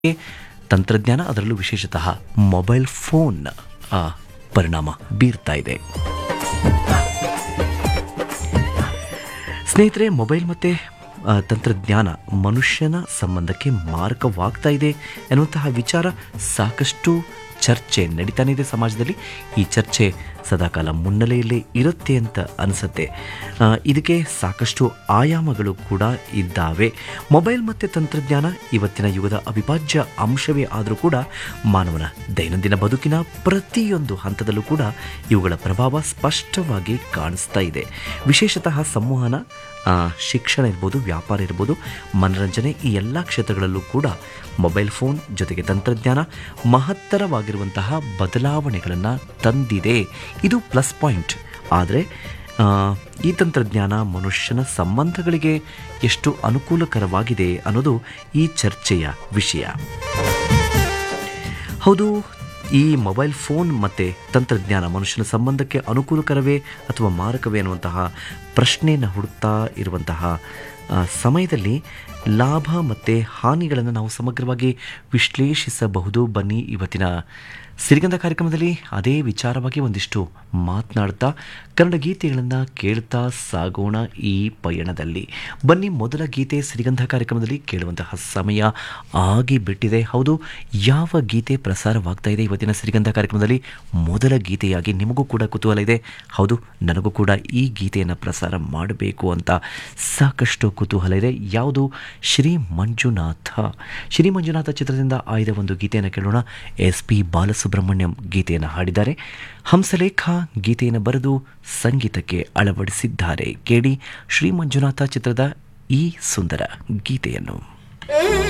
ತಂತ್ರಜ್ಞಾನ ಅದರಲ್ಲೂ ವಿಶೇಷತಃ mobile phone ಆ, ಪರಿಣಾಮ ಬೀರ್ತಾ ಇದೆ ಸ್ನೇಹಿತರೆ ಮೊಬೈಲ್ ಮತ್ತು ಆ, ತಂತ್ರಜ್ಞಾನ ಮನುಷ್ಯನ ಸಂಬಂಧಕ್ಕೆ ಮಾರಕವಾಗ್ತಾ ಇದೆ ಎನ್ನುವಂತಹ ವಿಚಾರ ಸಾಕಷ್ಟು ಚರ್ಚೆ ನಡೀತಾನೆ ಇದೆ ಸಮಾಜದಲ್ಲಿ ಈ ಚರ್ಚೆ ಸದಾಕಾಲ ಮುನ್ನೆಲೆಯಲ್ಲೇ ಇರುತ್ತೆ ಅಂತ ಅನಿಸುತ್ತೆ ಆ, ಇದಕ್ಕೆ ಸಾಕಷ್ಟು ಆಯಾಮಗಳು ಕೂಡ ಇದ್ದಾವೆ ಮೊಬೈಲ್ ಮತ್ತು ತಂತ್ರಜ್ಞಾನ ಇವತ್ತಿನ ಯುಗದ ಅವಿಭಾಜ್ಯ ಅಂಶವೇ ಆದರೂ ಕೂಡ ಮಾನವನ ದೈನಂದಿನ ಬದುಕಿನ ಪ್ರತಿಯೊಂದು ಹಂತದಲ್ಲೂ ಕೂಡ ಇವುಗಳ ಪ್ರಭಾವ ಸ್ಪಷ್ಟವಾಗಿ ಕಾಣಿಸ್ತಾ ಇದೆ ವಿಶೇಷತಃ ಸಂವಹನ ಆ, ಶಿಕ್ಷಣ ಇರ್ಬೋದು ವ್ಯಾಪಾರ ಇರ್ಬೋದು ಮನರಂಜನೆ ಈ ಎಲ್ಲ ಕ್ಷೇತ್ರಗಳಲ್ಲೂ ಕೂಡ ಮೊಬೈಲ್ ಫೋನ್ ಜೊತೆಗೆ ತಂತ್ರಜ್ಞಾನ ಮಹತ್ತರವಾಗಿರುವಂತಹ ಬದಲಾವಣೆಗಳನ್ನು ತಂದಿದೆ ಇದು ಪ್ಲಸ್ ಪಾಯಿಂಟ್ ಆದರೆ ಆ, ಈ ತಂತ್ರಜ್ಞಾನ ಮನುಷ್ಯನ ಸಂಬಂಧಗಳಿಗೆ ಎಷ್ಟು ಅನುಕೂಲಕರವಾಗಿದೆ ಅನ್ನೋದು ಈ ಚರ್ಚೆಯ ವಿಷಯ ಹೌದು ಈ ಮೊಬೈಲ್ ಫೋನ್ ಮತ್ತು ತಂತ್ರಜ್ಞಾನ ಮನುಷ್ಯನ ಸಂಬಂಧಕ್ಕೆ ಅನುಕೂಲಕರವೇ ಅಥವಾ ಮಾರಕವೇ ಅನ್ನುವಂತಹ ಪ್ರಶ್ನೆಯನ್ನು ಹುಡುಕ್ತಾ ಇರುವಂತಹ ಆ, ಸಮಯದಲ್ಲಿ ಲಾಭ ಮತ್ತು ಹಾನಿಗಳನ್ನು ನಾವು ಸಮಗ್ರವಾಗಿ ವಿಶ್ಲೇಷಿಸಬಹುದು ಬನ್ನಿ ಇವತ್ತಿನ ಸಿರಿಗಂಧ ಕಾರ್ಯಕ್ರಮದಲ್ಲಿ ಅದೇ ವಿಚಾರವಾಗಿ ಒಂದಿಷ್ಟು ಮಾತನಾಡ್ತಾ ಕನ್ನಡ ಗೀತೆಗಳನ್ನು ಕೇಳ್ತಾ ಸಾಗೋಣ ಈ ಪಯಣದಲ್ಲಿ ಬನ್ನಿ ಮೊದಲ ಗೀತೆ ಸಿರಿಗಂಧ ಕಾರ್ಯಕ್ರಮದಲ್ಲಿ ಕೇಳುವಂತಹ ಸಮಯ ಆಗಿ ಬಿಟ್ಟಿದೆ ಹೌದು ಯಾವ ಗೀತೆ ಪ್ರಸಾರವಾಗ್ತಾ ಇದೆ ಇವತ್ತಿನ ಸಿರಿಗಂಧ ಕಾರ್ಯಕ್ರಮದಲ್ಲಿ ಮೊದಲ ಗೀತೆಯಾಗಿ ನಿಮಗೂ ಕೂಡ ಕುತೂಹಲ ಇದೆ ಹೌದು ನನಗೂ ಕೂಡ ಈ ಗೀತೆಯನ್ನು ಪ್ರಸಾರ ಮಾಡಬೇಕು ಅಂತ ಸಾಕಷ್ಟು ಕುತೂಹಲ ಇದೆ ಯಾವುದು ಶ್ರೀ ಮಂಜುನಾಥ ಶ್ರೀ ಮಂಜುನಾಥ ಚಿತ್ರದಿಂದ ಆಯ್ದ ಒಂದು ಗೀತೆಯನ್ನು ಕೇಳೋಣ ಎಸ್ ಪಿ ಬಾಲಸುಬ್ರಹ್ಮಣ್ಯಂ ಗೀತೆಯನ್ನು ಹಾಡಿದ್ದಾರೆ ಹಂಸಲೇಖ ಗೀತೆಯನ್ನು ಬರೆದು ಸಂಗೀತಕ್ಕೆ ಅಳವಡಿಸಿದ್ದಾರೆ ಕೇಳಿ ಶ್ರೀ ಮಂಜುನಾಥ ಚಿತ್ರದ ಈ ಸುಂದರ ಗೀತೆಯನ್ನು